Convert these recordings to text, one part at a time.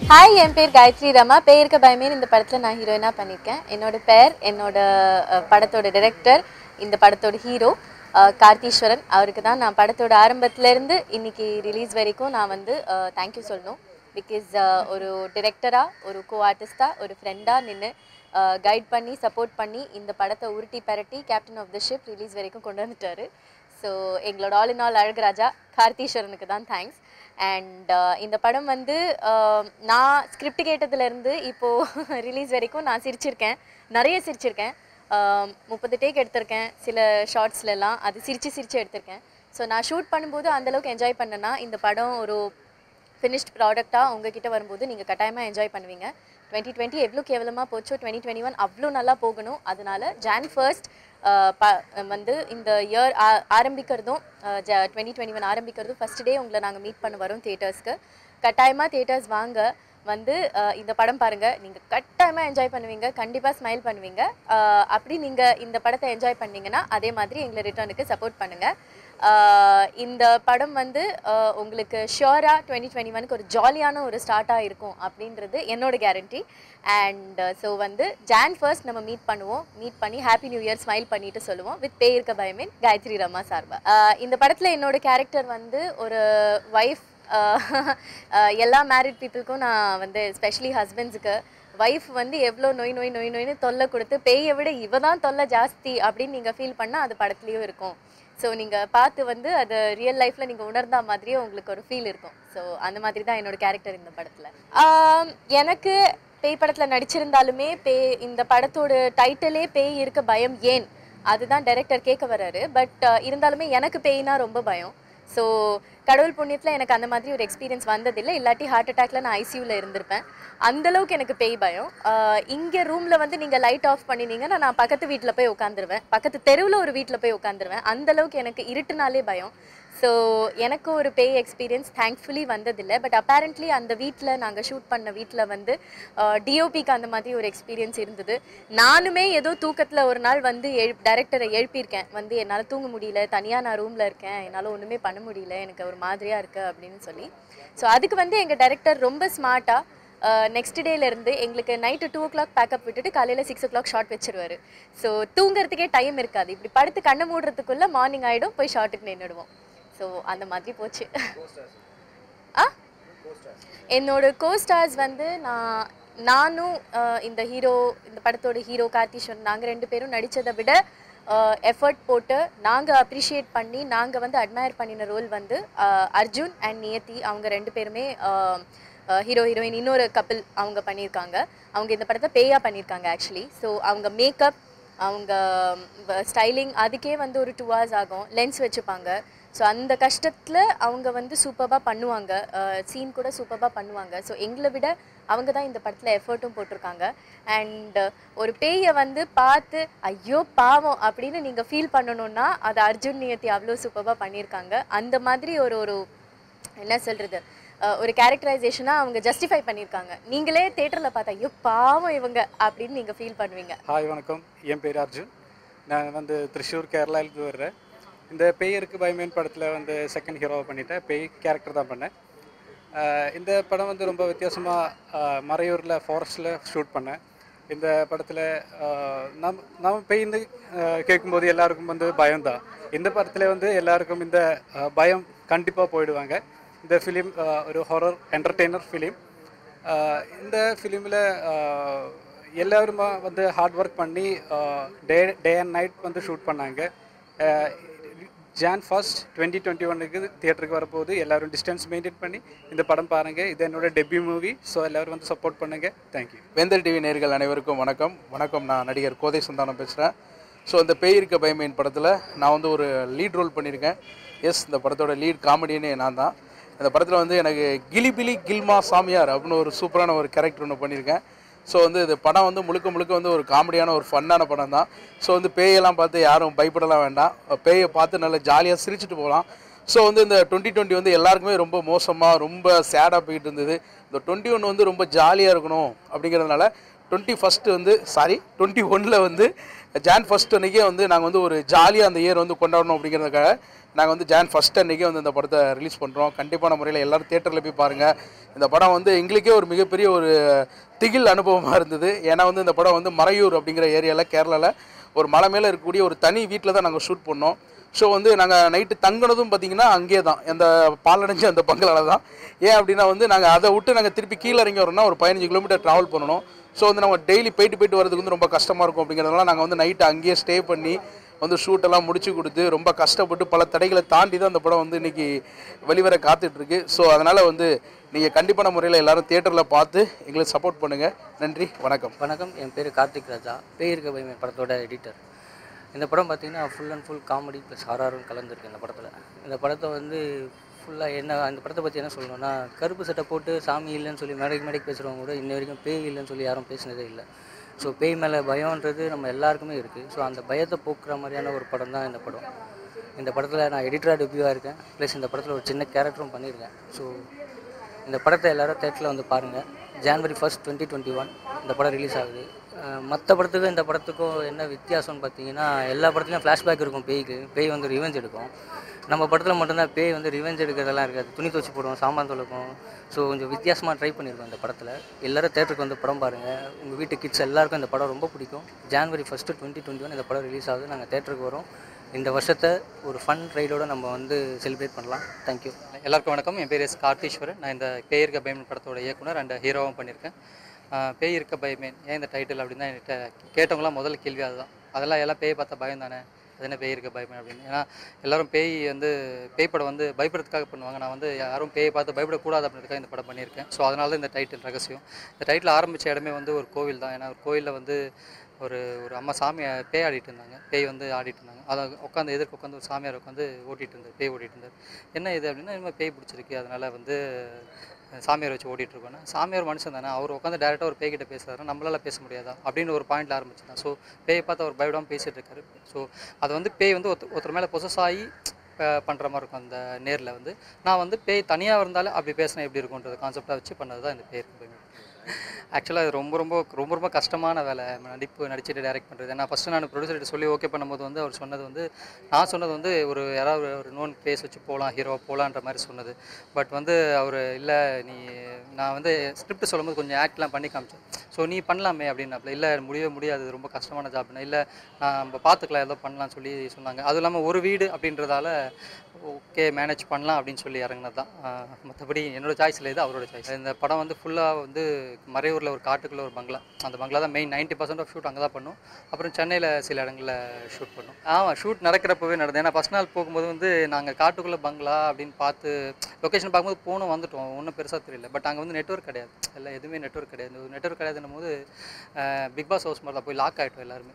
hi என் பேர் காயத்ரி ரமா பேருக்கு பயமே இந்த படத்தில் நான் ஹீரோயினாக பண்ணியிருக்கேன் என்னோட பேர் என்னோட அஹ், படத்தோட டைரக்டர் இந்த படத்தோட ஹீரோ கார்த்தீஸ்வரன் அவருக்கு தான் நான் படத்தோட ஆரம்பத்துலேருந்து இன்னைக்கு ரிலீஸ் வரைக்கும் நான் வந்து தேங்க்யூ சொல்லணும் பிகாஸ் ஒரு டிரெக்டராக ஒரு கோ ஆர்டிஸ்டாக ஒரு ஃப்ரெண்டாக நின்று கைட் பண்ணி சப்போர்ட் பண்ணி இந்த படத்தை உருட்டி பரட்டி captain of the ship release வரைக்கும் கொண்டு வந்துட்டாரு ஸோ எங்களோட ஆல் இன் ஆல் அழகுராஜா கார்த்தீஸ்வரனுக்கு தான் தேங்க்ஸ் அண்ட் இந்த படம் வந்து uh, நான் ஸ்கிரிப்ட் கேட்டதுலேருந்து இப்போது ரிலீஸ் வரைக்கும் நான் சிரிச்சிருக்கேன் நிறைய சிரிச்சிருக்கேன் Um, முப்பது டேக் எடுத்திருக்கேன் சில ஷார்ட்ஸ்லலாம் அது சிரித்து சிரித்து எடுத்திருக்கேன் ஸோ நான் ஷூட் பண்ணும்போது அந்தளவுக்கு என்ஜாய் பண்ணேன்னா இந்த படம் ஒரு ஃபினிஷ்ட் ப்ராடக்டாக உங்ககிட்ட வரும்போது நீங்கள் கட்டாயமாக என்ஜாய் பண்ணுவீங்க டுவெண்ட்டி டுவெண்ட்டி எவ்வளோ கேவலமாக போச்சோ டுவெண்ட்டி டுவெண்ட்டி ஒன் அவ்வளோ நல்லா போகணும் அதனால ஜான் ஃபர்ஸ்ட் ப வந்து இந்த இயர் ஆரம்பிக்கிறதும் டுவெண்ட்டி டுவெண்ட்டி ஒன் ஆரம்பிக்கிறதும் ஃபஸ்ட் டே உங்களை நாங்கள் மீட் பண்ண வரோம் தியேட்டர்ஸ்க்கு கட்டாயமாக தியேட்டர்ஸ் வாங்க வந்து அஹ், இந்த படம் பாருங்கள் நீங்கள் கட்டாயமாக என்ஜாய் பண்ணுவீங்க கண்டிப்பாக ஸ்மைல் பண்ணுவீங்க அஹ், அப்படி நீங்கள் இந்த படத்தை என்ஜாய் பண்ணீங்கன்னா அதே மாதிரி எங்களை ரிட்டர்னுக்கு சப்போர்ட் பண்ணுங்கள் இந்த படம் வந்து அஹ், உங்களுக்கு ஷியோராக டுவெண்ட்டி டுவெண்ட்டி ஒனுக்கு ஒரு ஜாலியான ஒரு ஸ்டார்ட்டாக இருக்கும் அப்படின்றது என்னோட கேரண்டி அண்ட் ஸோ வந்து ஜான் ஃபர்ஸ்ட் நம்ம மீட் பண்ணுவோம் மீட் பண்ணி ஹாப்பி நியூ இயர் ஸ்மைல் பண்ணிட்டு சொல்லுவோம் வித் பே இருக்க பயமேன் காயத்ரி ரமா சார்பா அஹ், இந்த படத்தில் என்னோட கேரக்டர் வந்து ஒரு ஒய்ஃப் எல்லா மேரிட் பீப்புளுக்கும் நான் வந்து ஸ்பெஷலி ஹஸ்பண்ட்ஸுக்கு ஒய்ஃப் வந்து எவ்வளோ நோய் நோய் நோய் நோய்னு தொல்லை கொடுத்து பேயை விட இவ தான் தொல்லை ஜாஸ்தி அப்படின்னு நீங்கள் ஃபீல் பண்ணால் அது படத்துலேயும் இருக்கும் ஸோ நீங்கள் பார்த்து வந்து அது ரியல் லைஃப்பில் நீங்கள் உணர்ந்தா மாதிரியே உங்களுக்கு ஒரு ஃபீல் இருக்கும் ஸோ அந்த மாதிரி தான் என்னோட கேரக்டர் இந்த படத்தில் எனக்கு பேய் படத்தில் நடிச்சிருந்தாலுமே பேய் இந்த படத்தோட டைட்டிலே பேய் இருக்க பயம் ஏன் அதுதான் டைரக்டர் கேட்க வர்றாரு பட் இருந்தாலுமே எனக்கு பேய்னா ரொம்ப பயம் ஸோ கடவுள் புண்ணியத்தில் எனக்கு அந்த மாதிரி ஒரு எக்ஸ்பீரியன்ஸ் வந்ததில்லை இல்லாட்டி ஹார்ட் அட்டாக்ல நான் ஐசியூவில் இருந்திருப்பேன் அந்தளவுக்கு எனக்கு பேய் பயம் இங்கே ரூமில் வந்து நீங்கள் லைட் ஆஃப் பண்ணினீங்கன்னா நான் பக்கத்து வீட்டில் போய் உட்காந்துருவேன் பக்கத்து தெருவில் ஒரு வீட்டில் போய் உட்காந்துருவேன் அந்தளவுக்கு எனக்கு இருட்டுனாலே பயம் ஸோ எனக்கு ஒரு பேய் எக்ஸ்பீரியன்ஸ் தேங்க்ஃபுல்லி வந்ததில்லை பட் அப்பேரண்ட்லி அந்த வீட்டில் நாங்கள் ஷூட் பண்ண வீட்டில் வந்து டிஓபிக்கு அந்த மாதிரி ஒரு எக்ஸ்பீரியன்ஸ் இருந்தது நானுமே ஏதோ தூக்கத்தில் ஒரு நாள் வந்து எழு டைரக்டரை எழுப்பியிருக்கேன் வந்து என்னால் தூங்க முடியல தனியாக நான் ரூமில் இருக்கேன் என்னால் ஒன்றுமே பண்ண முடியல எனக்கு ஒரு மாதிரியாக இருக்கு அப்படின்னு சொல்லி ஸோ அதுக்கு வந்து எங்கள் டைரக்டர் ரொம்ப ஸ்மார்ட்டாக நெக்ஸ்ட் டேலேருந்து எங்களுக்கு night two o'clock pack up விட்டுட்டு காலையில் சிக்ஸ் ஓ கிளாக் ஷார்ட் வச்சிருவாரு ஸோ தூங்குறதுக்கே டைம் இருக்காது இப்படி படுத்து கண்ணை மூடுறதுக்குள்ளே மார்னிங் ஆகிடும் போய் ஷார்ட்டுக்கு நின்றுடுவோம் ஸோ அந்த மாதிரி போச்சு ஆ என்னோட கோஸ்டார்ஸ் வந்து நான் நானும் அஹ், இந்த ஹீரோ இந்த படத்தோட ஹீரோ கார்த்திஸ்வரன் நாங்கள் ரெண்டு பேரும் நடித்ததை விட எஃபர்ட் போட்டு நாங்கள் அப்ரிஷியேட் பண்ணி நாங்கள் வந்து அட்மயர் பண்ணின ரோல் வந்து அஹ், அர்ஜுன் அண்ட் நியதி அவங்க ரெண்டு பேருமே ஹீரோ ஹீரோயின் இன்னொரு கப்பிள் அவங்க பண்ணியிருக்காங்க அவங்க இந்த படத்தை பேயாக பண்ணியிருக்காங்க ஆக்சுவலி ஸோ அவங்க மேக்கப் அவங்க ஸ்டைலிங் அதுக்கே வந்து ஒரு டூ ஹவர்ஸ் ஆகும் லென்ஸ் வச்சுப்பாங்க ஸோ அந்த கஷ்டத்தில் அவங்க வந்து சூப்பராக பண்ணுவாங்க சீன் கூட சூப்பராக பண்ணுவாங்க ஸோ எங்களை விட அவங்க தான் இந்த படத்தில் எஃபர்ட்டும் போட்டிருக்காங்க அண்ட் ஒரு பேயை வந்து பார்த்து ஐயோ பாவம் அப்படின்னு நீங்கள் ஃபீல் பண்ணணும்னா அது அர்ஜுன் நியத்தி அவ்வளோ சூப்பராக பண்ணியிருக்காங்க அந்த மாதிரி ஒரு ஒரு என்ன சொல்கிறது ஒரு கேரக்டரைசேஷனாக அவங்க ஜஸ்டிஃபை பண்ணியிருக்காங்க நீங்களே தேட்டரில் பார்த்தா ஐயோ பாவம் இவங்க அப்படின்னு நீங்கள் ஃபீல் பண்ணுவீங்க ஹாய் வணக்கம் என் பேர் அர்ஜுன் நான் வந்து திருஷூர் கேரளாவிலேருந்து வர்றேன் இந்த பேயருக்கு பயமேன் படத்தில் வந்து செகண்ட் ஹீரோவை பண்ணிட்டேன் பேய் கேரக்டர் தான் பண்ணேன் ஆஹ் இந்த படம் வந்து ரொம்ப வித்தியாசமாக மறையூரில் ஃபாரஸ்ட்டில் ஷூட் பண்ணேன் இந்த படத்தில் நம் நம்ம பேய்ந்து கேட்கும்போது எல்லாருக்கும் வந்து பயம்தான் இந்த படத்தில் வந்து எல்லாருக்கும் இந்த ஆஹ் பயம் கண்டிப்பாக போயிடுவாங்க இந்த ஃபிலிம் ஒரு ஹொரர் என்டர்டெய்னர் ஃபிலிம் இந்த ஃபிலிமில் எல்லாரும் வந்து ஹார்ட் ஒர்க் பண்ணி டே டே அண்ட் நைட் வந்து ஷூட் பண்ணாங்க ஜான் ஃபர்ஸ்ட் டுவெண்ட்டி டுவெண்ட்டி ஒனுக்கு தியேட்டருக்கு வரப்போகுது எல்லாரும் டிஸ்டன்ஸ் மெயின்டைன் பண்ணி இந்த படம் பாருங்கள் இது என்னோட டெபியூ மூவி ஸோ எல்லாரும் வந்து சப்போர்ட் பண்ணுங்கள் தேங்க்யூ வேந்தல் டிவி நேர்கள் அனைவருக்கும் வணக்கம் வணக்கம் நான் நடிகர் கோதை சந்தானம் பேசுகிறேன் ஸோ இந்த பேய் இருக்க பயமையின் படத்தில் நான் வந்து ஒரு லீட் ரோல் பண்ணியிருக்கேன் எஸ் இந்த படத்தோட லீட் காமெடியனே நான் தான் இந்த படத்தில் வந்து எனக்கு கிலிபிலி கில்மா சாமியார் அப்படின்னு ஒரு சூப்பரான ஒரு கேரக்டர் ஒன்று பண்ணியிருக்கேன் ஸோ வந்து இது படம் வந்து முழுக்க முழுக்க வந்து ஒரு காமெடியான ஒரு ஃபன்னான படம் தான் ஸோ வந்து பேயெல்லாம் பார்த்து யாரும் பயப்படலாம் வேண்டாம் பேயை பார்த்து நல்லா ஜாலியாக சிரிச்சுட்டு போகலாம் ஸோ வந்து இந்த டுவெண்ட்டி டுவெண்ட்டி வந்து எல்லாருக்குமே ரொம்ப மோசமாக ரொம்ப சேடாக போயிட்டு இருந்தது இந்த டுவெண்ட்டி ஒன் வந்து ரொம்ப ஜாலியாக இருக்கணும் அப்படிங்கிறதுனால டுவெண்ட்டி ஃபஸ்ட்டு வந்து சாரி டுவெண்ட்டி ஒனில் வந்து ஜான் ஃபஸ்ட் அன்றைக்கே வந்து நாங்கள் வந்து ஒரு ஜாலியாக அந்த இயர் வந்து கொண்டாடணும் அப்படிங்கிறதுக்காக நாங்கள் வந்து ஜான் ஃபஸ்ட் அன்றைக்கே வந்து இந்த படத்தை ரிலீஸ் பண்ணுறோம் கண்டிப்பான முறையில் எல்லோரும் தேட்டரில் போய் பாருங்கள் இந்த படம் வந்து எங்களுக்கே ஒரு மிகப்பெரிய ஒரு திகில் அனுபவமாக இருந்தது ஏன்னா வந்து இந்த படம் வந்து மறையூர் அப்படிங்கிற ஏரியாவில் கேரளாவில் ஒரு மலை மேலே இருக்கக்கூடிய ஒரு தனி வீட்டில் தான் நாங்கள் ஷூட் பண்ணோம் ஸோ வந்து நாங்கள் நைட்டு தங்கினதும் பார்த்தீங்கன்னா அங்கேயே தான் அந்த பாலடைஞ்ச அந்த பங்களால தான் ஏன் அப்படின்னா வந்து நாங்கள் அதை விட்டு நாங்கள் திருப்பி கீழே இறங்கி வரோம்னா ஒரு பதினஞ்சு கிலோமீட்டர் ட்ராவல் பண்ணணும் ஸோ வந்து நம்ம டெய்லி போயிட்டு போயிட்டு வரதுக்கு வந்து ரொம்ப கஷ்டமாக இருக்கும் அப்படிங்கிறதுனால நாங்கள் வந்து நைட்டு அங்கேயே ஸ்டே பண்ணி வந்து ஷூட்டெல்லாம் முடிச்சு கொடுத்து ரொம்ப கஷ்டப்பட்டு பல தடைகளை தாண்டி தான் அந்த படம் வந்து இன்னைக்கு வெளிவர காத்துட்ருக்கு ஸோ அதனால் வந்து நீங்கள் கண்டிப்பான முறையில் எல்லாரும் தியேட்டரில் பார்த்து எங்களுக்கு சப்போர்ட் பண்ணுங்கள் நன்றி வணக்கம் வணக்கம் என் பேர் கார்த்திக் ராஜா பேயிருக்க பயமே படத்தோட எடிட்டர் இந்த படம் பார்த்தீங்கன்னா full and full comedy plus ஹாரரும் கலந்துருக்கு இந்த படத்தில் இந்த படத்தை வந்து ஃபுல்லாக என்ன அந்த படத்தை பற்றி என்ன சொல்லணும்னா கருப்பு சட்டை போட்டு சாமி இல்லைன்னு சொல்லி மேடைக்கு மேடைக்கு பேசுகிறவங்க கூட இன்ன வரைக்கும் பேய் இல்லைன்னு சொல்லி யாரும் பேசினதே இல்லை ஸோ பேய் மேலே பயம்ன்றது நம்ம எல்லாருக்குமே இருக்குது ஸோ அந்த பயத்தை போக்குற மாதிரியான ஒரு படம் தான் இந்த படம் இந்த படத்தில் நான் எடிட்டராக டெபியூவாக இருக்கேன் ப்ளஸ் இந்த படத்தில் ஒரு சின்ன கேரக்டரும் பண்ணியிருக்கேன் ஸோ இந்த படத்தை எல்லாரும் தேட்டரில் வந்து பாருங்கள் January first twenty twenty one இந்த படம் ரிலீஸ் ஆகுது மற்ற படத்துக்கும் இந்த படத்துக்கும் என்ன வித்தியாசம்னு பார்த்தீங்கன்னா எல்லா படத்துலையும் ஃப்ளாஷ்பேக் இருக்கும் பேய்க்கு பேய் வந்து ரிவெஞ்ச் எடுக்கும் நம்ம படத்தில் மட்டும்தான் பேய் வந்து ரிவெஞ்ச் எடுக்கிறதெல்லாம் இருக்காது துணி துவச்சி போடுவோம் சாமான் தொலைக்கும் ஸோ கொஞ்சம் வித்தியாசமாக ட்ரை பண்ணியிருக்கோம் இந்த படத்தில் எல்லாரும் தேட்டருக்கு வந்து படம் பாருங்கள் உங்கள் வீட்டு கிட்ஸ் எல்லாருக்கும் இந்த படம் ரொம்ப பிடிக்கும் January first twenty twenty one இந்த படம் ரிலீஸ் ஆகுது நாங்கள் தேட்டருக்கு வரோம் இந்த வருஷத்தை ஒரு ஃபன் ரைடோட நம்ம வந்து செலிப்ரேட் பண்ணலாம் தேங்க்யூ எல்லாருக்கும் வணக்கம் என் பேர் எஸ் கார்த்தீஸ்வரன் நான் இந்த பேய் இருக்க பயமேன் படத்தோட இயக்குனர் அண்ட் ஹீரோவும் பண்ணியிருக்கேன் ஆஹ் பேய் இருக்க பயமேன் ஏன் இந்த டைட்டில் அப்படின்னு தான் என்கிட்ட கேட்டவங்களாம் முதல்ல கேள்வி அதுதான் அதெல்லாம் எல்லாம் பேய் பார்த்தா பயம் தானே அது என்ன பேய் இருக்க பயமேன் அப்படின்னு ஏன்னா எல்லாரும் பேய் வந்து பேய் படம் வந்து பயப்படுறதுக்காக பண்ணுவாங்க நான் வந்து யாரும் பேயை பார்த்து பயப்படக்கூடாது அப்படின்றதுக்காக இந்த படம் பண்ணியிருக்கேன் ஸோ அதனால தான் இந்த டைட்டில் ரகசியம் இந்த டைட்டில் ஆரம்பித்த இடமே வந்து ஒரு கோவில் தான் ஏன்னா ஒரு கோவிலில் வந்து ஒரு ஒரு அம்மா சாமியை பேய் ஆடிட்டு இருந்தாங்க பேய் வந்து ஆடிட்டு இருந்தாங்க அதை உட்காந்து எதிர்க்க உட்காந்து ஒரு சாமியார் உட்காந்து ஓட்டிட்டு இருந்தார் பேய் ஓட்டிட்டு இருந்தார் என்ன இது அப்படின்னா இனிமேல் பேய் பிடிச்சிருக்கு அதனால் வந்து அஹ், சாமியார் வச்சு ஓட்டிட்டு இருக்கோன்னா சாமியார் மனுஷன் தானே அவர் உட்காந்து டேரெக்டாக ஒரு பேய்கிட்ட பேசுறாரு நம்மளால பேச முடியாதா அப்படின்னு ஒரு பாயிண்ட்ல ஆரம்பிச்சுதான் ஸோ பேயை பார்த்து அவர் பயப்படாமல் பேசிட்டு இருக்காரு ஸோ அது வந்து பேய் வந்து ஒருத்த ஒருத்தர் மேலே பொசஸ் ஆகி அஹ், பண்ற மாதிரி இருக்கும் அந்த நேரில் வந்து நான் வந்து பேய் தனியாக இருந்தாலும் அப்படி பேசினா எப்படி இருக்கும்ன்றது கான்செப்டாக வச்சு பண்ணது தான் இந்த பேர் ஆக்சுவலாக இது ரொம்ப ரொம்ப ரொம்ப ரொம்ப கஷ்டமான வேலை நடிப்பு நடிச்சுட்டு டைரக்ட் பண்ணுறது நான் ஃபஸ்ட்டு நான் ப்ரொடியூசர்கிட்ட சொல்லி ஓகே பண்ணும்போது வந்து அவர் சொன்னது வந்து நான் சொன்னது வந்து ஒரு யாராவது ஒரு நோன் ஃபேஸ் வச்சு போகலாம் ஹீரோ போகலான்ற மாதிரி சொன்னது பட் வந்து அவர் இல்லை நீ நான் வந்து ஸ்கிரிப்ட் சொல்லும்போது கொஞ்சம் ஆக்ட்லாம் பண்ணி காமிச்சேன் ஸோ நீ பண்ணலாமே அப்படின்னாப்புல இல்லை முடியவே முடியாது இது ரொம்ப கஷ்டமான ஜாப்னா இல்லை நான் நம்ம பார்த்துக்கலாம் ஏதோ பண்ணலாம்னு சொல்லி சொன்னாங்க அதுவும் இல்லாமல் ஒரு வீடு அப்படின்றதால ஓகே மேனேஜ் பண்ணலாம் அப்படின்னு சொல்லி இறங்குனது தான் மற்றபடி என்னோட சாய்ஸில் இது அவரோட சாய்ஸ் இந்த படம் வந்து ஃபுல்லாக வந்து மறையூரில் ஒரு காட்டுக்குள்ளே ஒரு பங்களா அந்த பங்களா தான் main ninety percent of shoot அங்கே தான் பண்ணோம் அப்புறம் சென்னையில் சில இடங்களில் ஷூட் பண்ணோம் ஆமாம் ஷூட் நடக்கிறப்பவே நடந்தது ஏன்னா ஃபஸ்ட் நாள் போகும்போது வந்து நாங்கள் காட்டுக்குள்ளே பங்களா அப்படின்னு பார்த்து லொக்கேஷன் பார்க்கும்போது போனோம் வந்துட்டோம் ஒன்றும் பெருசாக தெரியல பட் அங்கே வந்து நெட்ஒர்க் கிடையாது எல்லாம் எதுவுமே நெட்ஒர்க் கிடையாது நெட்ஒர்க் கிடையாதுன்னும் போது பிக் பாஸ் ஹவுஸ் மாதிரி தான் போய் லாக் ஆகிட்டோம் எல்லாருமே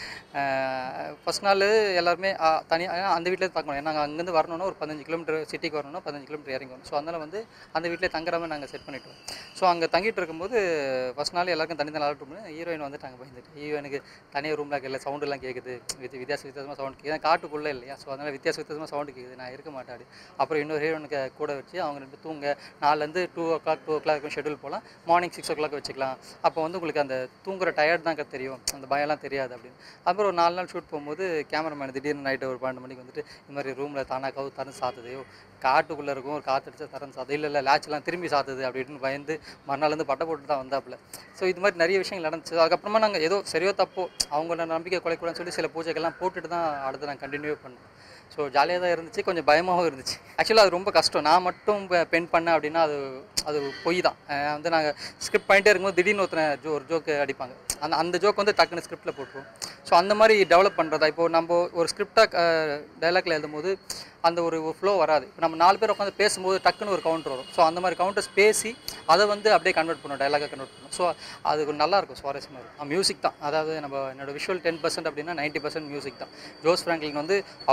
ஃபஸ்ட் நாள் எல்லாருமே தனியாக அந்த வீட்டிலே பார்க்கணும் ஏன்னா நாங்கள் அங்கேருந்து வரணும்னா ஒரு பதினஞ்சு கிலோமீட்டர் சிட்டிக்கு வரணும்னா பதினஞ்சு கிலோமீட்டர் இறங்கி வரணும் ஸோ அதனால் வந்து அந்த வீட்டிலே தங்குற மாதிரி நாங்கள் செட் பண்ணிட்டோம் ஸோ அங்கே தங்கிட்டு இருக்கும்போது ஃபஸ்ட் நாள் எல்லாருக்கும் தனி தனி ஆல்ட் ரூம் ஹீரோயின் வந்து நாங்கள் பயந்துட்டு ஹீரோயினுக்கு தனியாக ரூமில் இருக்கல சவுண்டெல்லாம் கேட்குது வித் வித்தியாச வித்தியாசமாக சவுண்ட் கேட்குது ஏன்னா காட்டுக்குள்ளே இல்லையா ஸோ அதனால் வித்தியாச வித்தியாசமாக சவுண்டு கேட்குது நான் இருக்க மாட்டாடு அப்புறம் இன்னொரு ஹீரோனுக்கு கூட வச்சு அவங்க ரெண்டு பேரும் தூங்க நாலுலேருந்து two o'clock two o'clock schedule போகலாம் மார்னிங் சிக்ஸ் ஓ கிளாக் வச்சுக்கலாம் அப்போ வந்து உங்களுக்கு அந்த தூங்குற டயர்ட் தான் தெரியும் அந்த பயம்லாம் தெரியாது அப்படின்னு அப்புறம் ஒரு நாலு நாள் ஷூட் போகும்போது கேமராமேன் திடீர்னு நைட்டு ஒரு பன்னெண்டு மணிக்கு வந்துட்டு இந்த மாதிரி ரூமில் தானாக கவு திறந்து சாத்துதையோ காட்டுக்குள்ளே இருக்கும் ஒரு காற்றடிச்சா திறந்து சாத்து இல்லை இல்லை லேட்ச்லாம் திரும்பி சாத்துது அப்படின்னு பயந்து மறுநாள்லேருந்து பட்டை போட்டு தான் வந்தாப்புல ஸோ இது மாதிரி நிறைய விஷயங்கள் நடந்துச்சு அதுக்கப்புறமா நாங்கள் ஏதோ சரியோ தப்போ அவங்களோட நம்பிக்கை குலைக்கூடாதுன்னு சொல்லி சில பூஜைகள்லாம் போட்டுட்டு தான் அடுத்து நாங்கள் கண்டினியூ பண்ணோம் ஸோ ஜாலியாக தான் இருந்துச்சு கொஞ்சம் பயமாகவும் இருந்துச்சு ஆக்சுவலாக அது ரொம்ப கஷ்டம் நான் மட்டும் பென் பண்ணேன் அப்படின்னா அது அது பொய் தான் அஹ் வந்து நாங்கள் ஸ்கிரிப்ட் பண்ணிட்டே இருக்கும்போது திடீர்னு ஒருத்தனை ஜோ ஒரு ஜோக்கு அடிப்பாங்க அந்த அந்த ஜோக் வந்து டக்குன்னு ஸ்கிரிப்டில் போட்டுருவோம் ஸோ அந்த மாதிரி டெவலப் பண்ணுறதா இப்போ நம்ம ஒரு ஸ்கிரிப்டாக டைலாக்ல எழுதும்போது அந்த ஒரு ஃப்ளோ வராது இப்போ நம்ம நாலு பேர் உட்காந்து பேசும்போது டக்குன்னு ஒரு கவுண்டர் வரும் ஸோ அந்த மாதிரி கவுண்டர்ஸ் பேசி அதை வந்து அப்படியே கன்வெர்ட் பண்ணும் டைலாக கன்வெர்ட் பண்ணும் ஸோ அது கொஞ்சம் நல்லா இருக்கும் சுவாரஸ்யமாக இருக்கும் மியூசிக் தான் அதாவது நம்ம என்னோட விஷுவல் டென் பர்சன்ட் அப்படின்னா நைன்ட்டி பர்சன்ட் மியூசிக் தான் ஜோஸ் ஃப்ராங்க்லின் வந்து அவர் கொடுத்த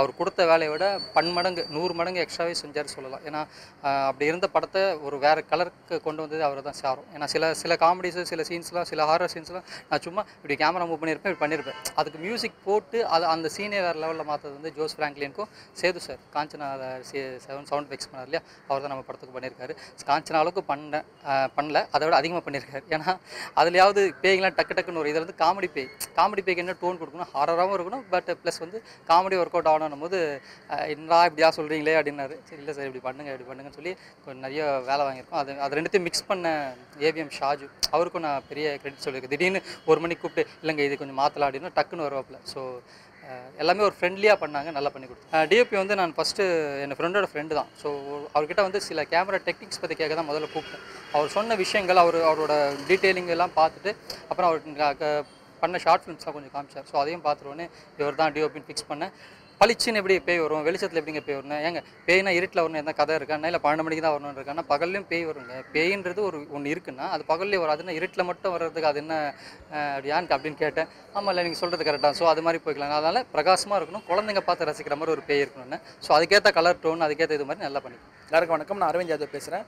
வேலையை விட பன்மடங்கு நூறு மடங்கு எக்ஸ்ட்ராவே செஞ்சார் சொல்லலாம் ஏன்னா ஆஹ், அப்படி இருந்த படத்தை ஒரு வேறு கலருக்கு கொண்டு வந்தது அவர் தான் சாரும் ஏன்னா சில சில காமெடிஸு சில சீன்ஸ்லாம் சில ஹாரர் சீன்ஸ்லாம் நான் சும்மா இப்படி கேமரா மூவ் பண்ணியிருப்பேன் இப்படி பண்ணியிருப்பேன் அதுக்கு மியூசிக் போட்டு அது அந்த சீனே வேறு லெவலில் மாற்றது வந்து ஜோஸ் ஃப்ராங்க்லினுக்கும் Sethu sir Kanchana seven sound fix பண்ணார் இல்லையா அவர் தான் நம்ம படத்துக்கு பண்ணியிருக்காரு காஞ்சனா அளவுக்கு பண்ண ஆஹ், பண்ணல அதை விட அதிகமாக பண்ணியிருக்காரு ஏன்னா அதுலையாவது பேய்களாம் டக்கு டக்குன்னு ஒரு இதில் வந்து காமெடி பேய் காமெடி பேய்க்கு என்ன டோன் கொடுக்கணும் ஹாரராகவும் இருக்கணும் பட் ப்ளஸ் வந்து காமெடி ஒர்க் அவுட் ஆகணும் போது ஆஹ், என்னடா இப்படியா சொல்கிறீங்களே அப்படின்னாரு சரி இல்லை சார் இப்படி பண்ணுங்க இப்படி பண்ணுங்கன்னு சொல்லி கொஞ்சம் நிறைய வேலை வாங்கியிருக்கோம் அது அது ரெண்டுத்தையும் மிக்ஸ் பண்ண ஏவிஎம் ஷாஜு அவருக்கும் நான் பெரிய கிரெடிட் சொல்லியிருக்கேன் திடீர்னு ஒரு மணிக்கு கூப்பிட்டு இல்லைங்க இது கொஞ்சம் மாற்றலாம் அப்படின்னு டக்குன்னு வருவாப்பில் ஸோ எல்லாமே ஒரு ஃப்ரெண்ட்லியாக பண்ணாங்க நல்லா பண்ணி கொடுத்தாங்க டிஓபி வந்து நான் ஃபஸ்ட்டு என் ஃப்ரெண்டோட ஃப்ரெண்டு தான் ஸோ அவர்கிட்ட வந்து சில கேமரா டெக்னிக்ஸ் பற்றி கேட்க தான் முதல்ல கூப்பிட்டேன் அவர் சொன்ன விஷயங்கள் அவர் அவரோட டீட்டெயிலிங் எல்லாம் பார்த்துட்டு அப்புறம் அவர் க- பண்ண ஷார்ட் ஃபிலிம்ஸ்லாம் கொஞ்சம் காமிச்சார் ஸோ அதையும் பார்த்துருவோன்னே இவர் தான் டிஓபின்னு ஃபிக்ஸ் பண்ணேன் பளிச்சுன்னு எப்படி பேய் வரும் வெளிச்சத்தில் எப்படிங்க பேய் வரணும் ஏங்க பேய்னா இருட்டில் வரணும் எந்த கதை இருக்கா இல்லை பன்னெண்டு மணிக்கு தான் வரணும்னு இருக்கான்னா பகல்லையும் பேய் வருங்க பேயின்றது ஒரு ஒன்று இருக்குன்னா அது பகல்லேயே வரும் அதுன்னா இருட்டில் மட்டும் வர்றதுக்கு அது என்ன அஹ், அப்படியான்னு அப்படின்னு கேட்டேன் ஆமாம் இல்லை நீங்கள் சொல்கிறது கரெக்டாக ஸோ அது மாதிரி போய்க்கலாம் அதனால் பிரகாசமாக இருக்கணும் குழந்தைங்க பார்த்து ரசிக்கிற மாதிரி ஒரு பேய் இருக்கணும்னு ஸோ அதுக்கேற்ற கலர் டோன் அதுக்கேற்ற இது மாதிரி நல்லா பண்ணி எல்லாருக்கும் வணக்கம் நான் அரவிந்த் யாதவ் பேசுகிறேன்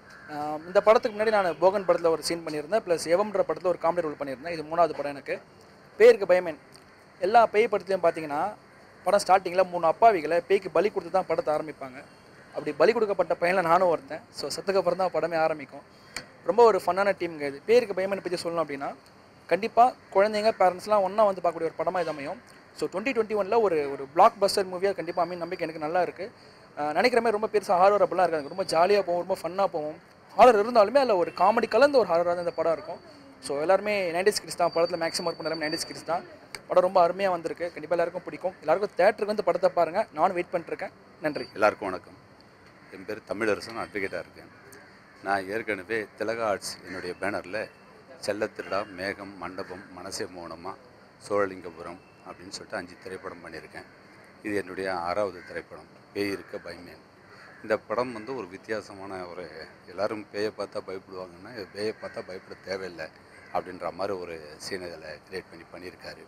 இந்த படத்துக்கு முன்னாடி நான் போகன் படத்தில் ஒரு சீன் பண்ணியிருந்தேன் ப்ளஸ் எவம்ன்ற படத்தில் ஒரு காமெடி ரோல் பண்ணியிருந்தேன் இது மூணாவது படம் எனக்கு பேருக்கு பயமேன் எல்லா பேய் படத்துலையும் பார்த்தீங்கன்னா படம் ஸ்டார்டிங்கில் மூணு அப்பாவிகளை பேய்க்கு பலி கொடுத்து தான் படத்தை ஆரம்பிப்பாங்க அப்படி பலி கொடுக்கப்பட்ட பையனில் நானும் ஒருத்தன் ஸோ சத்துக்கு அப்புறம் தான் படமே ஆரம்பிக்கும் ரொம்ப ஒரு ஃபன்னான டீமுங்க இது பேருக்கு பயமேன் பற்றி சொல்லணும் அப்படின்னா கண்டிப்பாக குழந்தைங்க பேரண்ட்ஸ்லாம் ஒன்றா வந்து பார்க்கக்கூடிய ஒரு படமாக இது அமையும் ஸோ டுவெண்ட்டி டுவெண்ட்டி ஒனில் ஒரு ஒரு பிளாக் பஸ்டர் மூவியாக கண்டிப்பாக அமையும் நம்பிக்கை எனக்கு நல்லா இருக்குது நினைக்கிற மாதிரி ரொம்ப பெருசாக ஹாரர் அப்படிலாம் இருக்காது ரொம்ப ஜாலியாக போகும் ரொம்ப ஃபன்னாக போகும் ஹாரர் இருந்தாலுமே அதில் ஒரு காமெடி கலந்த ஒரு ஹாரராக தான் இந்த படம் இருக்கும் ஸோ எல்லாருமே நைன்டிஸ் கிட்ஸ் தான் படத்தில் மேக்ஸிமம் ஒர்க் பண்ண நைன்டிஸ் கிட்ஸ் தான் படம் ரொம்ப அருமையாக வந்திருக்கு கண்டிப்பாக எல்லாருக்கும் பிடிக்கும் எல்லாருக்கும் தேட்டருக்கு வந்து படத்தை பாருங்கள் நானும் வெயிட் பண்ணிட்டுருக்கேன் நன்றி எல்லாருக்கும் வணக்கம் என் பேர் தமிழரசன் அட்வொகேட்டாக இருக்கேன் நான் ஏற்கனவே திலகா ஆர்ட்ஸ் என்னுடைய பேனரில் செல்லத்திருடா மேகம் மண்டபம் மனசே மௌனமா சோழலிங்கபுரம் அப்படின்னு சொல்லிட்டு அஞ்சு திரைப்படம் பண்ணியிருக்கேன் இது என்னுடைய ஆறாவது திரைப்படம் பேய் இருக்க பயமேன் இந்த படம் வந்து ஒரு வித்தியாசமான ஒரு எல்லாரும் பேயை பார்த்தா பயப்படுவாங்கன்னா இது பேயை பார்த்தா பயப்பட தேவையில்லை அப்படின்ற மாதிரி ஒரு சீன் இதில் கிரியேட் பண்ணி பண்ணியிருக்காரு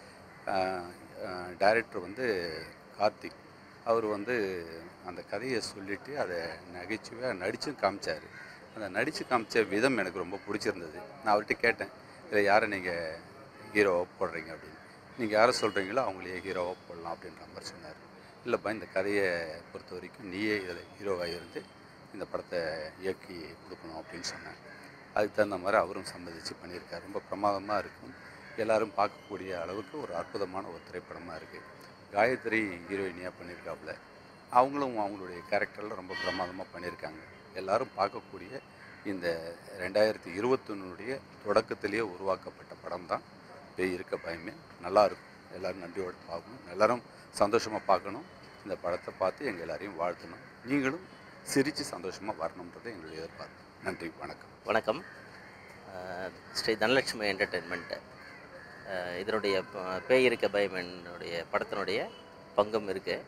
டைரக்டர் வந்து கார்த்திக் அவர் வந்து அந்த கதையை சொல்லிவிட்டு அதை நகைச்சுவையாக நடிச்சும் காமிச்சார் அந்த நடித்து காமிச்ச விதம் எனக்கு ரொம்ப பிடிச்சிருந்தது நான் அவர்கிட்ட கேட்டேன் இதில் யாரை நீங்கள் ஹீரோவாக போடுறீங்க அப்படின்னு நீங்கள் யாரை சொல்கிறீங்களோ அவங்களையே ஹீரோவாக போடலாம் அப்படின்ற மாதிரி சொன்னார் இல்லைப்பா இந்த கதையை பொறுத்த வரைக்கும் நீயே இதில் ஹீரோவாக இருந்து இந்த படத்தை இயக்கி கொடுக்கணும் அப்படின்னு சொன்னேன் அதுக்கு தகுந்த மாதிரி அவரும் சம்மதிச்சு பண்ணியிருக்காரு ரொம்ப பிரமாதமாக இருக்கும் எல்லாரும் பார்க்கக்கூடிய அளவுக்கு ஒரு அற்புதமான ஒரு திரைப்படமாக இருக்குது காயத்ரி ஹீரோயினியாக பண்ணியிருக்காப்புல அவங்களும் அவங்களுடைய கேரக்டரில் ரொம்ப பிரமாதமாக பண்ணியிருக்காங்க எல்லாரும் பார்க்கக்கூடிய இந்த ரெண்டாயிரத்தி இருபத்தொன்னுடைய தொடக்கத்திலேயே உருவாக்கப்பட்ட படம் தான் பேய் இருக்க பயமே நல்லா இருக்கும் எல்லாரும் நன்றியோடு பார்க்கணும் எல்லாரும் சந்தோஷமாக பார்க்கணும் இந்த படத்தை பார்த்து எங்கள் எல்லாரையும் வாழ்த்தணும் நீங்களும் சிரித்து சந்தோஷமாக வரணுன்றது எங்களுடைய எதிர்பார்ப்பு நன்றி வணக்கம் வணக்கம் அஹ் ஸ்ரீ தனலட்சுமி என்டர்டெயின்மெண்ட்டு இதனுடைய ப- பேய் இருக்க பயமனுடைய படத்தினுடைய பங்கும் இருக்குது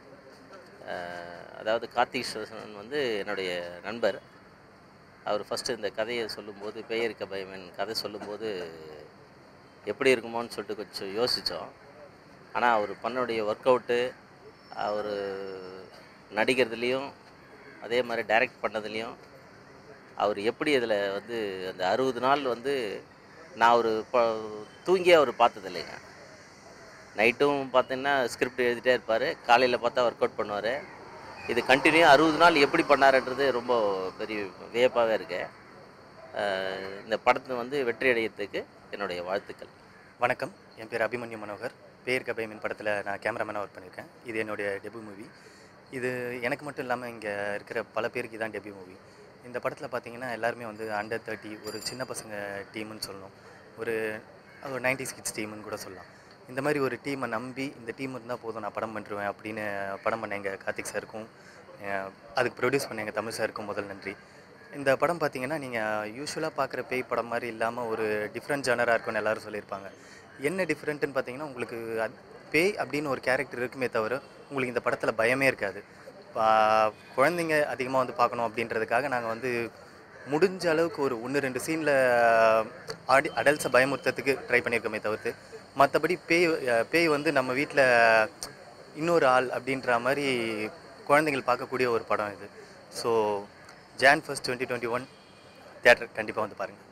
அதாவது கார்த்திகேஸ்வரன் வந்து என்னுடைய நண்பர் அவர் ஃபஸ்ட்டு இந்த கதையை சொல்லும்போது பேய் இருக்க பயமன் கதை சொல்லும்போது எப்படி இருக்குமோன்னு சொல்லிட்டு கொஞ்சம் யோசித்தோம் ஆனால் அவர் பண்ணுடைய ஒர்க் அவுட்டு அவர் நடிக்கிறதுலேயும் அதே மாதிரி டைரக்ட் பண்ணதுலேயும் அவர் எப்படி இதில் வந்து அந்த அறுபது நாள் வந்து நான் ஒரு ப தூங்கி அவர் பார்த்தது இல்லைங்க நைட்டும் பார்த்தீங்கன்னா ஸ்கிரிப்ட் எழுதிட்டே இருப்பார் காலையில் பார்த்தா ஒர்க் அவுட் பண்ணுவார் இது கண்டினியூ அறுபது நாள் எப்படி பண்ணாருன்றது ரொம்ப பெரிய வியப்பாகவே இருக்கு அஹ் இந்த படத்தை வந்து வெற்றி அடையறதுக்கு என்னுடைய வாழ்த்துக்கள் வணக்கம் என் பேர் அபிமன்யு மனோகர் பேர் கபைமின் படத்தில் நான் கேமராமேனாக ஒர்க் பண்ணியிருக்கேன் இது என்னுடைய டெபு மூவி இது எனக்கு மட்டும் இல்லாமல் இங்கே இருக்கிற பல பேருக்கு இதான் டெபியூ மூவி இந்த படத்தில் பார்த்தீங்கன்னா எல்லாருமே வந்து அண்டர் தேர்ட்டி ஒரு சின்ன பசங்க டீம்னு சொல்லணும் ஒரு ஒரு நைன்டி கிட்ஸ் டீம்னு கூட சொல்லலாம் இந்த மாதிரி ஒரு டீமை நம்பி இந்த டீம் இருந்தால் போதும் நான் படம் பண்ணிருவேன் அப்படின்னு படம் பண்ண எங்கள் கார்த்திக் சாருக்கும் அஹ் அதுக்கு ப்ரொடியூஸ் பண்ண எங்கள் தமிழ் சாருக்கும் முதல் நன்றி இந்த படம் பார்த்தீங்கன்னா நீங்கள் யூஸ்வலாக பார்க்குற பேய் படம் மாதிரி இல்லாமல் ஒரு டிஃப்ரெண்ட் ஜானராக இருக்கும்னு எல்லாரும் சொல்லியிருப்பாங்க என்ன டிஃப்ரெண்ட்டுன்னு பார்த்தீங்கன்னா உங்களுக்கு அது- பேய் அப்படின்னு ஒரு கேரக்டர் இருக்குமே தவிர உங்களுக்கு இந்த படத்தில் பயமே இருக்காது பா- குழந்தைங்க அதிகமாக வந்து பார்க்கணும் அப்படின்றதுக்காக நாங்கள் வந்து முடிஞ்ச அளவுக்கு ஒரு ஒன்று ரெண்டு சீனில் ஆடி அடல்ட்ஸை பயமுறுத்துறதுக்கு ட்ரை பண்ணியிருக்கோமே தவிர்த்து மற்றபடி பேய் அஹ் பேய் வந்து நம்ம வீட்டில் இன்னொரு ஆள் அப்படின்ற மாதிரி குழந்தைகள் பார்க்கக்கூடிய ஒரு படம் இது so Jan first twenty twenty one theatre கண்டிப்பாக வந்து பாருங்கள்